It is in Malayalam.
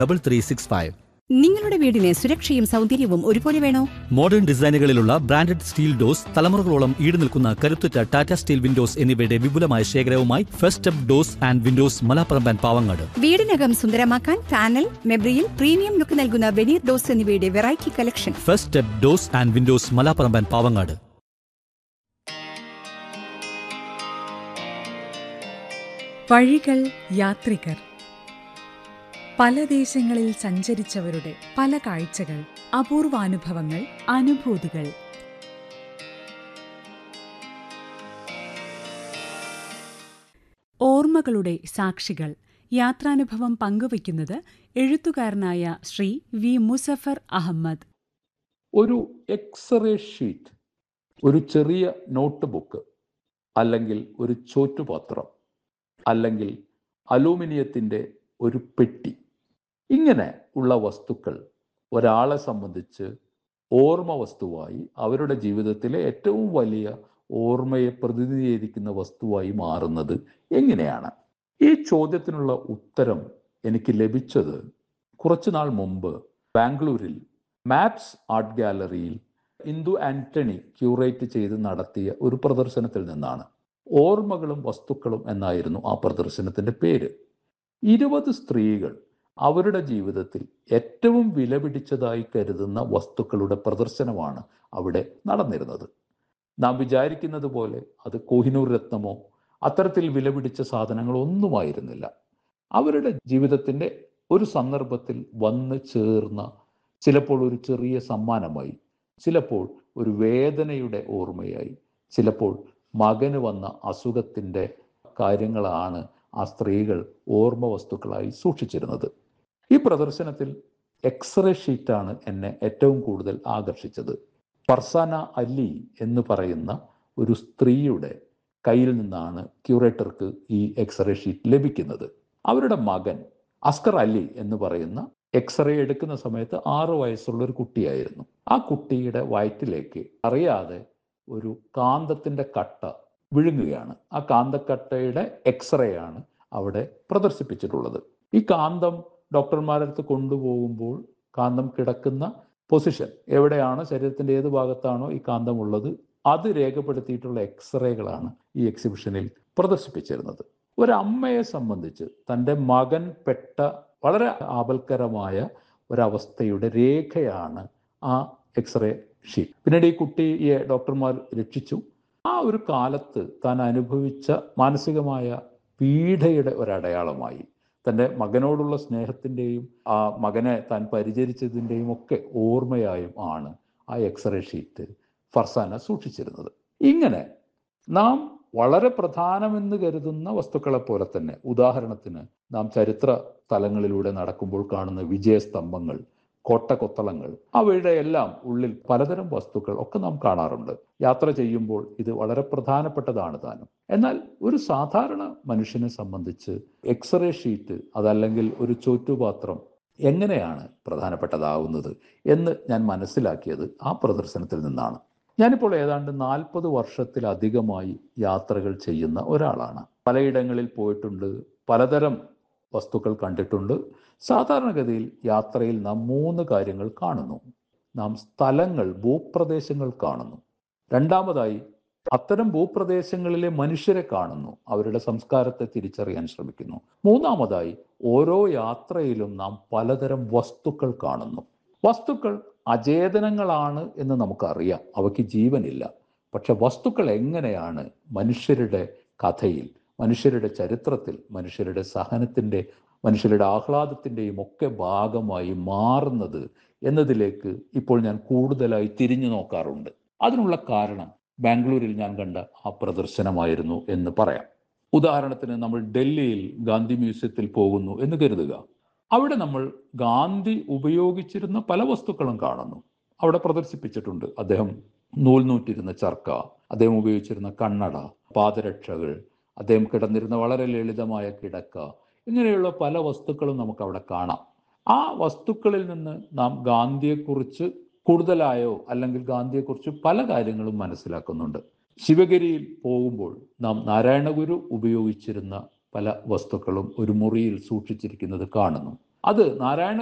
ഡബിൾ ത്രീ സിക്സ് ഫൈവ് നിങ്ങളുടെ വീടിന് സുരക്ഷയും സൗന്ദര്യവും ഒരുപോലെ വേണോ മോഡേൺ ഡിസൈനുകളിലുള്ള ബ്രാൻഡഡ് സ്റ്റീൽ ഡോസ് തലമുറകളോളം ഈട് നിൽക്കുന്ന കരുത്തുറ്റ ടാറ്റ സ്റ്റീൽ വിൻഡോസ് എന്നിവയുടെ വിപുലമായ ശേഖരവുമായി first step doors and windows Malappuram and Pavangad വീടിനകം സുന്ദരമാക്കാൻ പാനൽ മെബ്രിയിൽ പ്രീമിയം ലുക്ക് നൽകുന്ന വെനീർ ഡോസ് എന്നിവയുടെ variety collection first step doors and windows Malappuram and Pavangad വഴികൾ യാത്രികർ പല ദേശങ്ങളിൽ സഞ്ചരിച്ചവരുടെ പല കാഴ്ചകൾ അപൂർവാനുഭവങ്ങൾ അനുഭൂതികൾ ഓർമ്മകളുടെ സാക്ഷികൾ യാത്രാനുഭവം പങ്കുവയ്ക്കുന്നത് എഴുത്തുകാരനായ ശ്രീ വി മുസഫർ അഹമ്മദ് ഒരു എക്സ്റേ ഷീറ്റ് ഒരു ചെറിയ നോട്ട് ബുക്ക് അല്ലെങ്കിൽ ഒരു ചോറ്റുപാത്രം അല്ലെങ്കിൽ അലൂമിനിയത്തിൻ്റെ ഒരു പെട്ടി ഇങ്ങനെ ഉള്ള വസ്തുക്കൾ ഒരാളെ സംബന്ധിച്ച് ഓർമ്മ വസ്തുവായി അവരുടെ ജീവിതത്തിലെ ഏറ്റവും വലിയ ഓർമ്മയെ പ്രതിനിധീകരിക്കുന്ന വസ്തുവായി മാറുന്നത് എങ്ങനെയാണ് ഈ ചോദ്യത്തിനുള്ള ഉത്തരം എനിക്ക് ലഭിച്ചത് കുറച്ചുനാൾ മുമ്പ് ബാംഗ്ലൂരിൽ മാപ്സ് ആർട്ട് ഗാലറിയിൽ ഇന്ദു ആന്റണി ക്യൂറേറ്റ് ചെയ്ത് നടത്തിയ ഒരു പ്രദർശനത്തിൽ നിന്നാണ് ഓർമ്മകളും വസ്തുക്കളും എന്നായിരുന്നു ആ പ്രദർശനത്തിന്റെ പേര് ഇരുപത് സ്ത്രീകൾ അവരുടെ ജീവിതത്തിൽ ഏറ്റവും വിലപിടിച്ചതായി കരുതുന്ന വസ്തുക്കളുടെ പ്രദർശനമാണ് അവിടെ നടന്നിരുന്നത് നാം വിചാരിക്കുന്നത് പോലെ അത് കോഹിനൂർ രത്നമോ അത്തരത്തിൽ വിലപിടിച്ച സാധനങ്ങളോ ഒന്നുമായിരുന്നില്ല അവരുടെ ജീവിതത്തിന്റെ ഒരു സന്ദർഭത്തിൽ വന്ന് ചേർന്ന ചിലപ്പോൾ ഒരു ചെറിയ സമ്മാനമായി ചിലപ്പോൾ ഒരു വേദനയുടെ ഓർമ്മയായി ചിലപ്പോൾ മകന് വന്ന അസുഖത്തിൻ്റെ കാര്യങ്ങളാണ് ആ സ്ത്രീകൾ ഓർമ്മ വസ്തുക്കളായി സൂക്ഷിച്ചിരുന്നത് ഈ പ്രദർശനത്തിൽ എക്സ്റേ ഷീറ്റാണ് എന്നെ ഏറ്റവും കൂടുതൽ ആകർഷിച്ചത് ഫർസാന അലി എന്ന് പറയുന്ന ഒരു സ്ത്രീയുടെ കയ്യിൽ നിന്നാണ് ക്യൂറേറ്റർക്ക് ഈ എക്സ്റേ ഷീറ്റ് ലഭിക്കുന്നത് അവരുടെ മകൻ അസ്കർ അലി എന്ന് പറയുന്ന എക്സ്റേ എടുക്കുന്ന സമയത്ത് ആറു വയസ്സുള്ള ഒരു കുട്ടിയായിരുന്നു ആ കുട്ടിയുടെ വയറ്റിലേക്ക് അറിയാതെ ഒരു കാന്തത്തിന്റെ കട്ട വിഴുങ്ങുകയാണ് ആ കാന്തക്കട്ടയുടെ എക്സ്റേ ആണ് അവിടെ പ്രദർശിപ്പിച്ചിട്ടുള്ളത് ഈ കാന്തം ഡോക്ടർമാരടുത്ത് കൊണ്ടുപോകുമ്പോൾ കാന്തം കിടക്കുന്ന പൊസിഷൻ എവിടെയാണ് ശരീരത്തിന്റെ ഏത് ഭാഗത്താണോ ഈ കാന്തം ഉള്ളത് അത് രേഖപ്പെടുത്തിയിട്ടുള്ള എക്സ്റേകളാണ് ഈ എക്സിബിഷനിൽ പ്രദർശിപ്പിച്ചിരുന്നത് ഒരമ്മയെ സംബന്ധിച്ച് തൻ്റെ മകൻ പെട്ട വളരെ ആപൽക്കരമായ ഒരവസ്ഥയുടെ രേഖയാണ് ആ എക്സ്റേ ഷീറ്റ് പിന്നീട് ഈ കുട്ടിയെ ഡോക്ടർമാർ രക്ഷിച്ചു ആ ഒരു കാലത്ത് താൻ അനുഭവിച്ച മാനസികമായ പീഡയുടെ ഒരടയാളമായി തൻ്റെ മകനോടുള്ള സ്നേഹത്തിൻ്റെയും ആ മകനെ താൻ പരിചരിച്ചതിൻ്റെയും ഒക്കെ ഓർമ്മയായും ആണ് ആ എക്സ്റേ ഷീറ്റ് ഫർസാന സൂക്ഷിച്ചിരുന്നത് ഇങ്ങനെ നാം വളരെ പ്രധാനമെന്ന് കരുതുന്ന വസ്തുക്കളെ പോലെ തന്നെ ഉദാഹരണത്തിന് നാം ചരിത്ര സ്ഥലങ്ങളിലൂടെ നടക്കുമ്പോൾ കാണുന്ന വിജയസ്തംഭങ്ങൾ കോട്ടകൊത്തളങ്ങൾ അവയുടെ എല്ലാം ഉള്ളിൽ പലതരം വസ്തുക്കൾ ഒക്കെ നാം കാണാറുണ്ട് യാത്ര ചെയ്യുമ്പോൾ ഇത് വളരെ പ്രധാനപ്പെട്ടതാണ് താനും എന്നാൽ ഒരു സാധാരണ മനുഷ്യനെ സംബന്ധിച്ച് എക്സ്റേ ഷീറ്റ് അതല്ലെങ്കിൽ ഒരു ചോറ്റുപാത്രം എങ്ങനെയാണ് പ്രധാനപ്പെട്ടതാവുന്നത് എന്ന് ഞാൻ മനസ്സിലാക്കിയത് ആ പ്രദർശനത്തിൽ നിന്നാണ് ഞാനിപ്പോൾ ഏതാണ്ട് നാൽപ്പത് വർഷത്തിലധികമായി യാത്രകൾ ചെയ്യുന്ന ഒരാളാണ് പലയിടങ്ങളിൽ പോയിട്ടുണ്ട് പലതരം വസ്തുക്കൾ കണ്ടിട്ടുണ്ട് സാധാരണഗതിയിൽ യാത്രയിൽ നാം മൂന്ന് കാര്യങ്ങൾ കാണുന്നു നാം സ്ഥലങ്ങൾ ഭൂപ്രദേശങ്ങൾ കാണുന്നു രണ്ടാമതായി അത്തരം ഭൂപ്രദേശങ്ങളിലെ മനുഷ്യരെ കാണുന്നു അവരുടെ സംസ്കാരത്തെ തിരിച്ചറിയാൻ ശ്രമിക്കുന്നു മൂന്നാമതായി ഓരോ യാത്രയിലും നാം പലതരം വസ്തുക്കൾ കാണുന്നു വസ്തുക്കൾ അചേതനങ്ങളാണ് എന്ന് നമുക്കറിയാം അവയ്ക്ക് ജീവനില്ല പക്ഷെ വസ്തുക്കൾ എങ്ങനെയാണ് മനുഷ്യരുടെ കഥയിൽ മനുഷ്യരുടെ ചരിത്രത്തിൽ മനുഷ്യരുടെ സഹനത്തിൻ്റെ മനുഷ്യരുടെ ആഹ്ലാദത്തിൻ്റെയും ഒക്കെ ഭാഗമായി മാറുന്നത് എന്നതിലേക്ക് ഇപ്പോൾ ഞാൻ കൂടുതലായി തിരിഞ്ഞു നോക്കാറുണ്ട് അതിനുള്ള കാരണം ബാംഗ്ലൂരിൽ ഞാൻ കണ്ട ആ പ്രദർശനമായിരുന്നു എന്ന് പറയാം ഉദാഹരണത്തിന് നമ്മൾ ഡൽഹിയിൽ ഗാന്ധി മ്യൂസിയത്തിൽ പോകുന്നു എന്ന് കരുതുക അവിടെ നമ്മൾ ഗാന്ധി ഉപയോഗിച്ചിരുന്ന പല വസ്തുക്കളും കാണുന്നു അവിടെ പ്രദർശിപ്പിച്ചിട്ടുണ്ട് അദ്ദേഹം നൂൽ നൂറ്റിരുന്ന ചർക്ക അദ്ദേഹം ഉപയോഗിച്ചിരുന്ന കണ്ണട പാദരക്ഷകൾ അദ്ദേഹം കിടന്നിരുന്ന വളരെ ലളിതമായ കിടക്ക ഇങ്ങനെയുള്ള പല വസ്തുക്കളും നമുക്ക് അവിടെ കാണാം ആ വസ്തുക്കളിൽ നിന്ന് നാം ഗാന്ധിയെക്കുറിച്ച് കൂടുതലായോ അല്ലെങ്കിൽ ഗാന്ധിയെക്കുറിച്ച് പല കാര്യങ്ങളും മനസ്സിലാക്കുന്നുണ്ട് ശിവഗിരിയിൽ പോകുമ്പോൾ നാം നാരായണഗുരു ഉപയോഗിച്ചിരുന്ന പല വസ്തുക്കളും ഒരു മുറിയിൽ സൂക്ഷിച്ചിരിക്കുന്നത് കാണുന്നു അത് നാരായണ